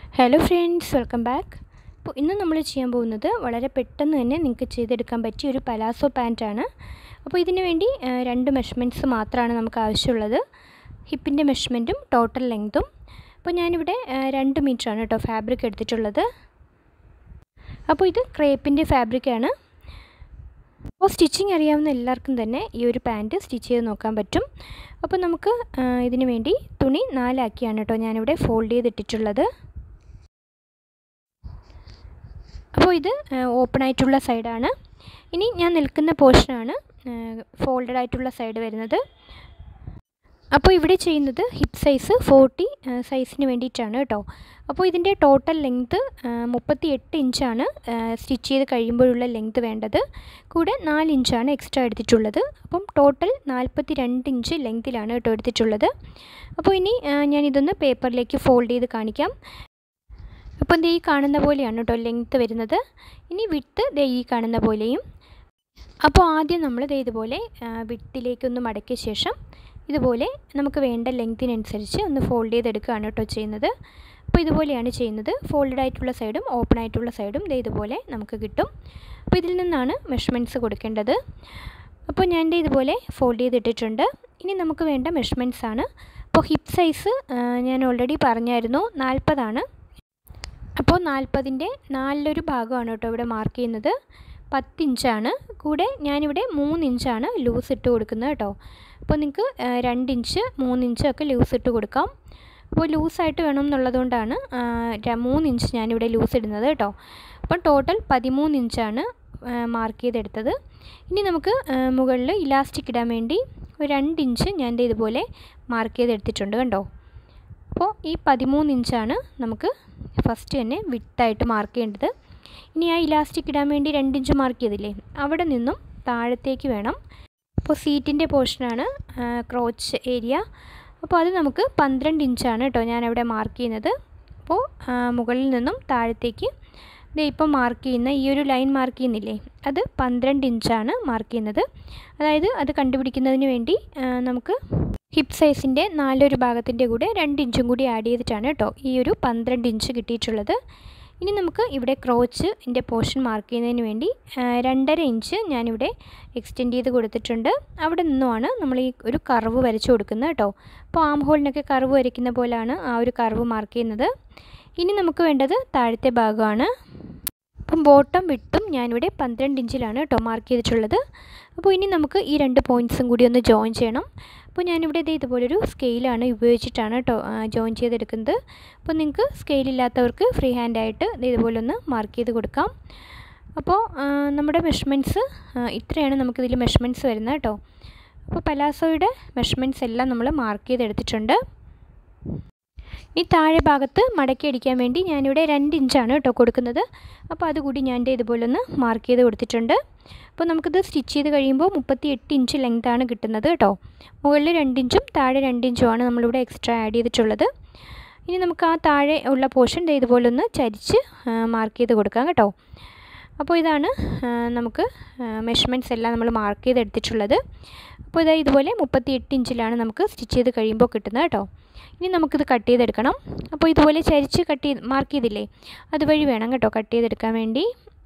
hello friends welcome back അപ്പോൾ ഇന്ന് നമ്മൾ ചെയ്യാൻ പോകുന്നത് വളരെ പെട്ടെന്ന് തന്നെ നിങ്ങൾക്ക് ചെയ്തെടുക്കാൻ പറ്റിയ ഒരു പലാസോ പാൻറ്റാണ് അപ്പോൾ ഇതിന് വേണ്ടി ആ, രണ്ട് മെഷർമെൻറ്റ്സ് മാത്രമാണ് നമുക്ക് ആവശ്യമുള്ളത് ഹിപ്പിൻ്റെ മെഷർമെൻറ്റും ടോട്ടൽ ലെങ്ത്തും അപ്പോൾ ഞാനിവിടെ ആ, രണ്ട് മീറ്ററാണ് കേട്ടോ ഫാബ്രിക് എടുത്തിട്ടുള്ളത് അപ്പോൾ ഇത് ക്രേപ്പിൻ്റെ ഫാബ്രിക്കാണ് അപ്പോൾ സ്റ്റിച്ചിങ് അറിയാവുന്ന എല്ലാവർക്കും തന്നെ ഈ ഒരു പാൻറ്റ് സ്റ്റിച്ച് ചെയ്ത് നോക്കാൻ പറ്റും അപ്പോൾ നമുക്ക് ആ, ഇതിന് വേണ്ടി തുണി നാലാക്കിയാണ് കേട്ടോ ഞാനിവിടെ ഫോൾഡ് ചെയ്തിട്ടിട്ടുള്ളത് അപ്പോൾ ഇത് ഓപ്പൺ ആയിട്ടുള്ള സൈഡാണ് ഇനി ഞാൻ നിൽക്കുന്ന പോർഷനാണ് ഫോൾഡഡ് ആയിട്ടുള്ള സൈഡ് വരുന്നത് അപ്പോൾ ഇവിടെ ചെയ്യുന്നത് ഹിപ്പ് സൈസ് ഫോർട്ടി സൈസിന് വേണ്ടിയിട്ടാണ് കേട്ടോ അപ്പോൾ ഇതിൻ്റെ ടോട്ടൽ ലെങ്ത്ത് മുപ്പത്തി എട്ട് ഇഞ്ചാണ് സ്റ്റിച്ച് ചെയ്ത് കഴിയുമ്പോഴുള്ള ലെങ്ത്ത് വേണ്ടത് കൂടെ നാല് ഇഞ്ചാണ് എക്സ്ട്രാ എടുത്തിട്ടുള്ളത് അപ്പം ടോട്ടൽ നാൽപ്പത്തി രണ്ട് ഇഞ്ച് ലെങ്ത്തിലാണ് കേട്ടോ എടുത്തിട്ടുള്ളത് അപ്പോൾ ഇനി ഞാനിതൊന്ന് പേപ്പറിലേക്ക് ഫോൾഡ് ചെയ്ത് കാണിക്കാം അപ്പോൾ ദേ ഈ കാണുന്ന പോലെയാണ് കേട്ടോ ലെങ്ത്ത് വരുന്നത് ഇനി വിട്ട് ദേ ഈ കാണുന്ന പോലെയും അപ്പോൾ ആദ്യം നമ്മൾ ദേ ഇതുപോലെ വിട്ടിലേക്കൊന്ന് മടക്കിയ ശേഷം ഇതുപോലെ നമുക്ക് വേണ്ട ലെങ്ത്തിനനുസരിച്ച് ഒന്ന് ഫോൾഡ് ചെയ്തെടുക്കുകയാണ് കേട്ടോ ചെയ്യുന്നത് അപ്പോൾ ഇതുപോലെയാണ് ചെയ്യുന്നത് ഫോൾഡഡ് ആയിട്ടുള്ള സൈഡും ഓപ്പൺ ആയിട്ടുള്ള സൈഡും ദേ ഇതുപോലെ നമുക്ക് കിട്ടും അപ്പോൾ ഇതിൽ നിന്നാണ് മെഷർമെൻറ്റ്സ് കൊടുക്കേണ്ടത് അപ്പോൾ ഞാൻ ദേ ഇതുപോലെ ഫോൾഡ് ചെയ്തിട്ടിട്ടുണ്ട് ഇനി നമുക്ക് വേണ്ട മെഷർമെൻറ്റ്സ് ആണ് അപ്പോൾ ഹിപ്പ് സൈസ് ഞാൻ ഓൾറെഡി പറഞ്ഞായിരുന്നു നാൽപ്പതാണ് അപ്പോൾ നാൽപ്പതിൻ്റെ നാലിലൊരു ഭാഗമാണ് കേട്ടോ ഇവിടെ മാർക്ക് ചെയ്യുന്നത് പത്തിഞ്ചാണ് കൂടെ ഞാനിവിടെ മൂന്നിഞ്ചാണ് ലൂസ് ഇട്ട് കൊടുക്കുന്നത് കേട്ടോ അപ്പോൾ നിങ്ങൾക്ക് രണ്ടിഞ്ച് മൂന്നിഞ്ച് ഒക്കെ ലൂസ് ഇട്ട് കൊടുക്കാം അപ്പോൾ ലൂസായിട്ട് വേണം എന്നുള്ളതുകൊണ്ടാണ് മൂന്നിഞ്ച് ഞാനിവിടെ ലൂസ് ഇടുന്നത് കേട്ടോ അപ്പോൾ ടോട്ടൽ പതിമൂന്ന് ഇഞ്ചാണ് മാർക്ക് ചെയ്തെടുത്തത് ഇനി നമുക്ക് മുകളിൽ ഇലാസ്റ്റിക് ഇടാൻ വേണ്ടി ഒരു രണ്ടിഞ്ച് ഞാൻ ഇതുപോലെ മാർക്ക് ചെയ്തെടുത്തിട്ടുണ്ട് കണ്ടോ അപ്പോൾ ഈ പതിമൂന്ന് ഇഞ്ചാണ് നമുക്ക് ഫസ്റ്റ് തന്നെ വിട്ടായിട്ട് മാർക്ക് ചെയ്യേണ്ടത് ഇനി ആ ഇലാസ്റ്റിക് ഇടാൻ വേണ്ടി രണ്ട് ഇഞ്ച് മാർക്ക് ചെയ്തില്ലേ അവിടെ നിന്നും താഴത്തേക്ക് വേണം അപ്പോൾ സീറ്റിൻ്റെ പോർഷനാണ് ക്രോച്ച് ഏരിയ അപ്പോൾ അത് നമുക്ക് പന്ത്രണ്ട് ഇഞ്ചാണ് കേട്ടോ ഞാനവിടെ മാർക്ക് ചെയ്യുന്നത് അപ്പോൾ മുകളിൽ നിന്നും താഴത്തേക്ക് ഇത് ഇപ്പോൾ മാർക്ക് ചെയ്യുന്ന ഈ ഒരു ലൈൻ മാർക്ക് ചെയ്യുന്നില്ലേ അത് പന്ത്രണ്ട് ഇഞ്ചാണ് മാർക്ക് ചെയ്യുന്നത് അതായത് അത് കണ്ടുപിടിക്കുന്നതിന് വേണ്ടി നമുക്ക് ഹിപ്പ് സൈസിൻ്റെ നാലൊരു ഭാഗത്തിൻ്റെ കൂടെ രണ്ട് ഇഞ്ചും കൂടി ആഡ് ചെയ്തിട്ടാണ് കേട്ടോ ഈ ഒരു പന്ത്രണ്ട് ഇഞ്ച് കിട്ടിയിട്ടുള്ളത് ഇനി നമുക്ക് ഇവിടെ ക്രോച്ചിൻ്റെ പോർഷൻ മാർക്ക് ചെയ്യുന്നതിന് വേണ്ടി രണ്ടര ഇഞ്ച് ഞാനിവിടെ എക്സ്റ്റെൻഡ് ചെയ്ത് കൊടുത്തിട്ടുണ്ട് അവിടെ നിന്നുമാണ് നമ്മൾ ഈ ഒരു കർവ് വരച്ചു കൊടുക്കുന്നത് കേട്ടോ അപ്പോൾ ആം ഹോളിനൊക്കെ കർവ് വരയ്ക്കുന്ന പോലെയാണ് ആ ഒരു കർവ് മാർക്ക് ചെയ്യുന്നത് ഇനി നമുക്ക് വേണ്ടത് താഴത്തെ ഭാഗമാണ് അപ്പം ബോട്ടം വിട്ടും ഞാനിവിടെ പന്ത്രണ്ട് ഇഞ്ചിലാണ് കേട്ടോ മാർക്ക് ചെയ്തിട്ടുള്ളത് അപ്പോൾ ഇനി നമുക്ക് ഈ രണ്ട് പോയിൻറ്റ്സും കൂടി ഒന്ന് ജോയിൻ ചെയ്യണം അപ്പോൾ ഞാനിവിടെ ഇത് ഇതുപോലൊരു സ്കെയിലാണ് ഉപയോഗിച്ചിട്ടാണ് കേട്ടോ ജോയിൻ ചെയ്തെടുക്കുന്നത് അപ്പോൾ നിങ്ങൾക്ക് സ്കെയിലില്ലാത്തവർക്ക് ഫ്രീ ഹാൻഡായിട്ട് ഇതുപോലെ ഒന്ന് മാർക്ക് ചെയ്ത് കൊടുക്കാം അപ്പോൾ നമ്മുടെ മെഷർമെൻറ്റ്സ് ഇത്രയാണ് നമുക്കിതിൽ മെഷർമെൻറ്റ്സ് വരുന്നത് കേട്ടോ അപ്പോൾ പലാസോയുടെ മെഷർമെൻറ്റ്സ് എല്ലാം നമ്മൾ മാർക്ക് ചെയ്തെടുത്തിട്ടുണ്ട് ഈ താഴെ ഭാഗത്ത് മടക്കി അടിക്കാൻ വേണ്ടി ഞാനിവിടെ രണ്ട് ഇഞ്ചാണ് കേട്ടോ കൊടുക്കുന്നത് അപ്പോൾ അതുകൂടി ഞാൻ ഇതുപോലെ ഒന്ന് മാർക്ക് ചെയ്ത് കൊടുത്തിട്ടുണ്ട് അപ്പോൾ നമുക്കിത് സ്റ്റിച്ച് ചെയ്ത് കഴിയുമ്പോൾ മുപ്പത്തി എട്ട് ഇഞ്ച് ലെങ്താണ് കിട്ടുന്നത് കേട്ടോ മുകളിൽ രണ്ട് ഇഞ്ചും താഴെ രണ്ട് ഇഞ്ചുമാണ് നമ്മളിവിടെ എക്സ്ട്രാ ആഡ് ചെയ്തിട്ടുള്ളത് ഇനി നമുക്ക് ആ താഴെ ഉള്ള പോർഷൻ ഇതുപോലെ ഒന്ന് ചരിച്ച് മാർക്ക് ചെയ്ത് കൊടുക്കാം കേട്ടോ അപ്പോൾ ഇതാണ് നമുക്ക് മെഷർമെൻറ്റ്സ് എല്ലാം നമ്മൾ മാർക്ക് ചെയ്തെടുത്തിട്ടുള്ളത് അപ്പോൾ ഇതാ ഇതുപോലെ മുപ്പത്തി എട്ട് ഇഞ്ചിലാണ് നമുക്ക് സ്റ്റിച്ച് ചെയ്ത് കഴിയുമ്പോൾ കിട്ടുന്നത് കേട്ടോ ഇനി നമുക്കിത് കട്ട് ചെയ്തെടുക്കണം അപ്പോൾ ഇതുപോലെ ചരിച്ച് കട്ട് ചെയ്ത് മാർക്ക് ചെയ്തില്ലേ അതുവഴി വേണം കേട്ടോ കട്ട് ചെയ്തെടുക്കാൻ വേണ്ടി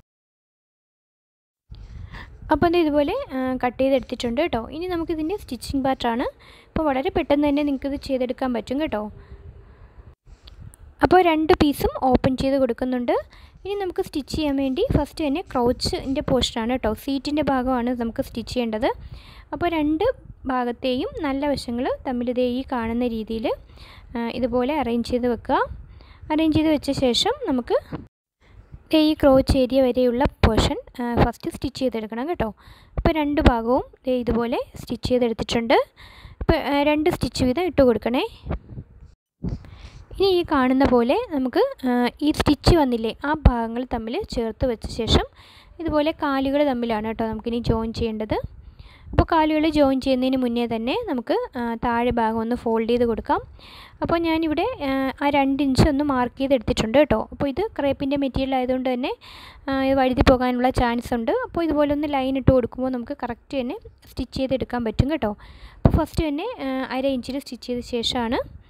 അപ്പോൾ അത് ഇതുപോലെ കട്ട് ചെയ്തെടുത്തിട്ടുണ്ട് കേട്ടോ ഇനി നമുക്കിതിൻ്റെ സ്റ്റിച്ചിങ് പാർട്ടാണ് അപ്പോൾ വളരെ പെട്ടെന്ന് തന്നെ നിങ്ങൾക്കിത് ചെയ്തെടുക്കാൻ പറ്റും കേട്ടോ അപ്പോൾ രണ്ട് പീസും ഓപ്പൺ ചെയ്ത് കൊടുക്കുന്നുണ്ട് ഇനി നമുക്ക് സ്റ്റിച്ച് ചെയ്യാൻ വേണ്ടി ഫസ്റ്റ് തന്നെ ക്രോച്ചിൻ്റെ പോർഷനാണ് കേട്ടോ സീറ്റിൻ്റെ ഭാഗമാണ് നമുക്ക് സ്റ്റിച്ച് ചെയ്യേണ്ടത് അപ്പോൾ രണ്ട് ഭാഗത്തെയും നല്ല വശങ്ങൾ തമ്മിൽ ഇതേ ഈ കാണുന്ന രീതിയിൽ ഇതുപോലെ അറേഞ്ച് ചെയ്ത് വെക്കുക അറേഞ്ച് ചെയ്ത് വെച്ച ശേഷം നമുക്ക് ഈ ക്രോച്ച് ഏരിയ വരെയുള്ള പോർഷൻ ഫസ്റ്റ് സ്റ്റിച്ച് ചെയ്തെടുക്കണം കേട്ടോ അപ്പോൾ രണ്ട് ഭാഗവും ഇതുപോലെ സ്റ്റിച്ച് ചെയ്തെടുത്തിട്ടുണ്ട് ഇപ്പോൾ രണ്ട് സ്റ്റിച്ച് വീതം ഇട്ട് കൊടുക്കണേ ഇനി ഈ കാണുന്ന പോലെ നമുക്ക് ഈ സ്റ്റിച്ച് വന്നില്ലേ ആ ഭാഗങ്ങൾ തമ്മിൽ ചേർത്ത് വെച്ച ശേഷം ഇതുപോലെ കാലുകൾ തമ്മിലാണ് കേട്ടോ നമുക്കിനി ജോയിൻ ചെയ്യേണ്ടത് അപ്പോൾ കാലുകൾ ജോയിൻ ചെയ്യുന്നതിന് മുന്നേ തന്നെ നമുക്ക് താഴെ ഭാഗം ഒന്ന് ഫോൾഡ് ചെയ്ത് കൊടുക്കാം അപ്പോൾ ഞാനിവിടെ ആ രണ്ട് ഇഞ്ച് ഒന്ന് മാർക്ക് ചെയ്തെടുത്തിട്ടുണ്ട് കേട്ടോ അപ്പോൾ ഇത് ക്രേപ്പിൻ്റെ മെറ്റീരിയൽ ആയതുകൊണ്ട് തന്നെ ഇത് വഴുതി പോകാനുള്ള ചാൻസ് ഉണ്ട് അപ്പോൾ ഇതുപോലെ ഒന്ന് ലൈൻ ഇട്ട് കൊടുക്കുമ്പോൾ നമുക്ക് കറക്റ്റ് തന്നെ സ്റ്റിച്ച് ചെയ്തെടുക്കാൻ പറ്റും കേട്ടോ അപ്പോൾ ഫസ്റ്റ് തന്നെ അര ഇഞ്ചിൽ സ്റ്റിച്ച് ചെയ്ത ശേഷമാണ്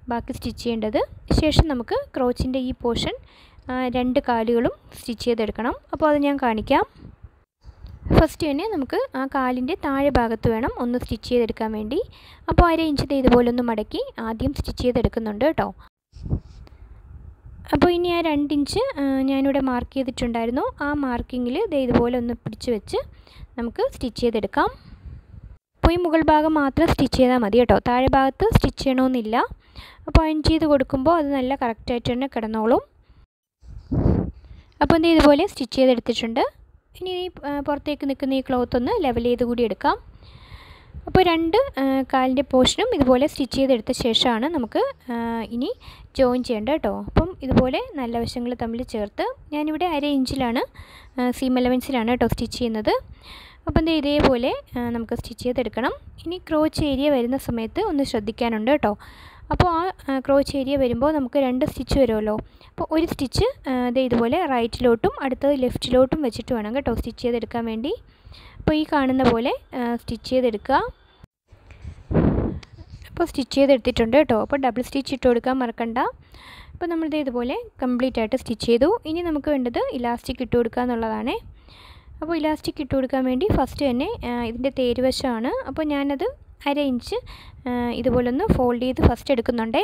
ബാക്കി സ്റ്റിച്ച് ചെയ്യേണ്ടത് ശേഷം നമുക്ക് ക്രോച്ചിൻ്റെ ഈ പോർഷൻ രണ്ട് കാലുകളും സ്റ്റിച്ച് ചെയ്തെടുക്കണം അപ്പോൾ അത് ഞാൻ കാണിക്കാം ഫസ്റ്റ് തന്നെ നമുക്ക് ആ കാലിൻ്റെ താഴെ ഭാഗത്ത് വേണം ഒന്ന് സ്റ്റിച്ച് ചെയ്തെടുക്കാൻ വേണ്ടി അപ്പോൾ അര ഇഞ്ച് ഇതുപോലെ ഒന്ന് മടക്കി ആദ്യം സ്റ്റിച്ച് ചെയ്തെടുക്കുന്നുണ്ട് കേട്ടോ അപ്പോൾ ഇനി ആ രണ്ട് ഇഞ്ച് ഞാനിവിടെ മാർക്ക് ചെയ്തിട്ടുണ്ടായിരുന്നു ആ മാർക്കിങ്ങിൽ ദേ ഇതുപോലെ ഒന്ന് പിടിച്ച് വെച്ച് നമുക്ക് സ്റ്റിച്ച് ചെയ്തെടുക്കാം അപ്പോൾ ഈ മുകൾ ഭാഗം മാത്രം സ്റ്റിച്ച് ചെയ്താൽ മതി കേട്ടോ താഴെ ഭാഗത്ത് സ്റ്റിച്ച് ചെയ്യണമെന്നില്ല അപ്പോൾ അയൺ ചെയ്ത് കൊടുക്കുമ്പോൾ അത് നല്ല കറക്റ്റായിട്ട് തന്നെ കിടന്നോളും അപ്പോൾ എന്ത് ഇതുപോലെ സ്റ്റിച്ച് ചെയ്തെടുത്തിട്ടുണ്ട് ഇനി ഈ പുറത്തേക്ക് നിൽക്കുന്ന ഈ ക്ലോത്ത് ഒന്ന് ലെവൽ ചെയ്ത് കൂടി എടുക്കാം അപ്പോൾ രണ്ട് കാലിൻ്റെ പോർഷനും ഇതുപോലെ സ്റ്റിച്ച് ചെയ്തെടുത്ത ശേഷമാണ് നമുക്ക് ഇനി ജോയിൻ ചെയ്യേണ്ടത് കേട്ടോ അപ്പം ഇതുപോലെ നല്ല വശങ്ങൾ തമ്മിൽ ചേർത്ത് ഞാനിവിടെ അര ഇഞ്ചിലാണ് സീം എലവൻസിലാണ് കേട്ടോ സ്റ്റിച്ച് ചെയ്യുന്നത് അപ്പം ഇത് ഇതേപോലെ നമുക്ക് സ്റ്റിച്ച് ചെയ്തെടുക്കണം ഇനി ക്രോച്ച് ഏരിയ വരുന്ന സമയത്ത് ഒന്ന് ശ്രദ്ധിക്കാനുണ്ട് കേട്ടോ അപ്പോൾ ആ ക്രോച്ച് ഏരിയ വരുമ്പോൾ നമുക്ക് രണ്ട് സ്റ്റിച്ച് വരുമല്ലോ അപ്പോൾ ഒരു സ്റ്റിച്ച് ഇത് ഇതുപോലെ റൈറ്റിലോട്ടും അടുത്തത് ലെഫ്റ്റിലോട്ടും വെച്ചിട്ട് വേണം കേട്ടോ സ്റ്റിച്ച് ചെയ്തെടുക്കാൻ വേണ്ടി അപ്പോൾ ഈ കാണുന്ന പോലെ സ്റ്റിച്ച് ചെയ്തെടുക്കുക അപ്പോൾ സ്റ്റിച്ച് ചെയ്തെടുത്തിട്ടുണ്ട് കേട്ടോ അപ്പോൾ ഡബിൾ സ്റ്റിച്ച് ഇട്ട് കൊടുക്കാൻ മറക്കണ്ട അപ്പോൾ നമ്മളിത് ഇതുപോലെ കംപ്ലീറ്റ് ആയിട്ട് സ്റ്റിച്ച് ചെയ്തു ഇനി നമുക്ക് വേണ്ടത് ഇലാസ്റ്റിക് ഇട്ട് കൊടുക്കുക എന്നുള്ളതാണ് അപ്പോൾ ഇലാസ്റ്റിക് ഇട്ട് കൊടുക്കാൻ വേണ്ടി ഫസ്റ്റ് തന്നെ ഇതിൻ്റെ തേരുവശമാണ് അപ്പോൾ ഞാനത് അര ഇഞ്ച് ഇതുപോലെ ഒന്ന് ഫോൾഡ് ചെയ്ത് ഫസ്റ്റ് എടുക്കുന്നുണ്ടേ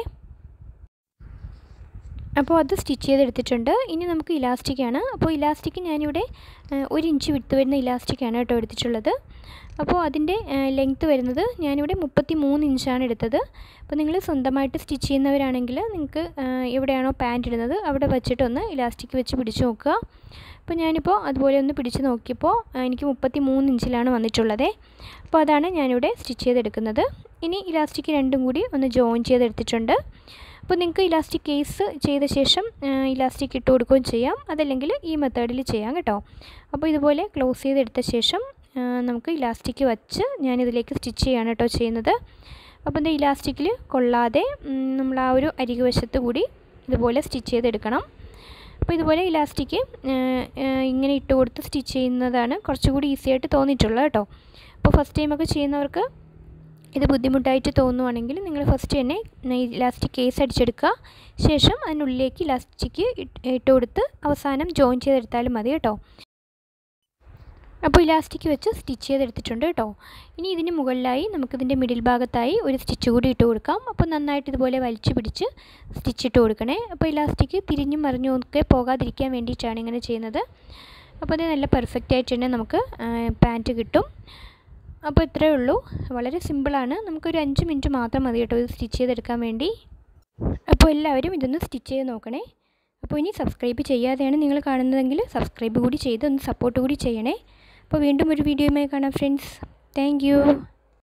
അപ്പോൾ അത് സ്റ്റിച്ച് ചെയ്തെടുത്തിട്ടുണ്ട് ഇനി നമുക്ക് ഇലാസ്റ്റിക്കാണ് അപ്പോൾ ഇലാസ്റ്റിക് ഞാനിവിടെ ഒരു ഇഞ്ച് വിട്ട് വരുന്ന ഇലാസ്റ്റിക്കാണ് കേട്ടോ എടുത്തിട്ടുള്ളത് അപ്പോൾ അതിൻ്റെ ലെങ്ത്ത് വരുന്നത് ഞാനിവിടെ മുപ്പത്തി മൂന്ന് ഇഞ്ചാണ് എടുത്തത് അപ്പോൾ നിങ്ങൾ സ്വന്തമായിട്ട് സ്റ്റിച്ച് ചെയ്യുന്നവരാണെങ്കിൽ നിങ്ങൾക്ക് എവിടെയാണോ പാൻറ്റ് ഇടുന്നത് അവിടെ വെച്ചിട്ടൊന്ന് ഇലാസ്റ്റിക് വെച്ച് പിടിച്ച് നോക്കുക അപ്പോൾ ഞാനിപ്പോൾ അതുപോലെ ഒന്ന് പിടിച്ച് നോക്കിയപ്പോൾ എനിക്ക് മുപ്പത്തി മൂന്ന് ഇഞ്ചിലാണ് വന്നിട്ടുള്ളത് അപ്പോൾ അതാണ് ഞാനിവിടെ സ്റ്റിച്ച് ചെയ്തെടുക്കുന്നത് ഇനി ഇലാസ്റ്റിക് രണ്ടും കൂടി ഒന്ന് ജോയിൻ ചെയ്തെടുത്തിട്ടുണ്ട് അപ്പോൾ നിങ്ങൾക്ക് ഇലാസ്റ്റിക് കേസ് ചെയ്ത ശേഷം ഇലാസ്റ്റിക് ഇട്ട് കൊടുക്കുകയും ചെയ്യാം അതല്ലെങ്കിൽ ഈ മെത്തേഡിൽ ചെയ്യാം കേട്ടോ അപ്പോൾ ഇതുപോലെ ക്ലോസ് ചെയ്തെടുത്ത ശേഷം നമുക്ക് ഇലാസ്റ്റിക് വച്ച് ഞാനിതിലേക്ക് സ്റ്റിച്ച് ചെയ്യാണ് കേട്ടോ ചെയ്യുന്നത് അപ്പോൾ ഇത് ഇലാസ്റ്റിക്കിൽ കൊള്ളാതെ നമ്മൾ ആ ഒരു അരികുവശത്ത് കൂടി ഇതുപോലെ സ്റ്റിച്ച് ചെയ്തെടുക്കണം അപ്പോൾ ഇതുപോലെ ഇലാസ്റ്റിക് ഇങ്ങനെ ഇട്ട് കൊടുത്ത് സ്റ്റിച്ച് ചെയ്യുന്നതാണ് കുറച്ചുകൂടി ഈസി ആയിട്ട് തോന്നിയിട്ടുള്ളത് കേട്ടോ അപ്പോൾ ഫസ്റ്റ് ടൈമൊക്കെ ചെയ്യുന്നവർക്ക് ഇത് ബുദ്ധിമുട്ടായിട്ട് തോന്നുവാണെങ്കിൽ നിങ്ങൾ ഫസ്റ്റ് തന്നെ ഇലാസ്റ്റിക് കേസ് അടിച്ചെടുക്കുക ശേഷം അതിനുള്ളിലേക്ക് ഇലാസ്റ്റിക് ഇട്ട് കൊടുത്ത് അവസാനം ജോയിൻ ചെയ്തെടുത്താലും മതി കേട്ടോ അപ്പോൾ ഇലാസ്റ്റിക് വെച്ച് സ്റ്റിച്ച് ചെയ്തെടുത്തിട്ടുണ്ട് കേട്ടോ ഇനി ഇതിന് മുകളിലായി നമുക്കിതിൻ്റെ മിഡിൽ ഭാഗത്തായി ഒരു സ്റ്റിച്ച് കൂടി ഇട്ട് കൊടുക്കാം അപ്പോൾ നന്നായിട്ട് ഇതുപോലെ വലിച്ചു പിടിച്ച് സ്റ്റിച്ച് ഇട്ട് കൊടുക്കണേ അപ്പോൾ ഇലാസ്റ്റിക് തിരിഞ്ഞും മറിഞ്ഞും ഒക്കെ പോകാതിരിക്കാൻ വേണ്ടിയിട്ടാണ് ഇങ്ങനെ ചെയ്യുന്നത് അപ്പോൾ അത് നല്ല പെർഫെക്റ്റ് ആയിട്ട് തന്നെ നമുക്ക് പാൻറ്റ് കിട്ടും അപ്പോൾ ഇത്രയേ ഉള്ളൂ വളരെ സിമ്പിളാണ് നമുക്കൊരു അഞ്ച് മിനിറ്റ് മാത്രം മതി കേട്ടോ ഇത് സ്റ്റിച്ച് ചെയ്തെടുക്കാൻ വേണ്ടി അപ്പോൾ എല്ലാവരും ഇതൊന്ന് സ്റ്റിച്ച് ചെയ്ത് നോക്കണേ അപ്പോൾ ഇനി സബ്സ്ക്രൈബ് ചെയ്യാതെയാണ് നിങ്ങൾ കാണുന്നതെങ്കിൽ സബ്സ്ക്രൈബ് കൂടി ചെയ്ത് ഒന്ന് സപ്പോർട്ട് കൂടി ചെയ്യണേ അപ്പോൾ വീണ്ടും ഒരു വീഡിയോയുമായി കാണാം ഫ്രണ്ട്സ് താങ്ക്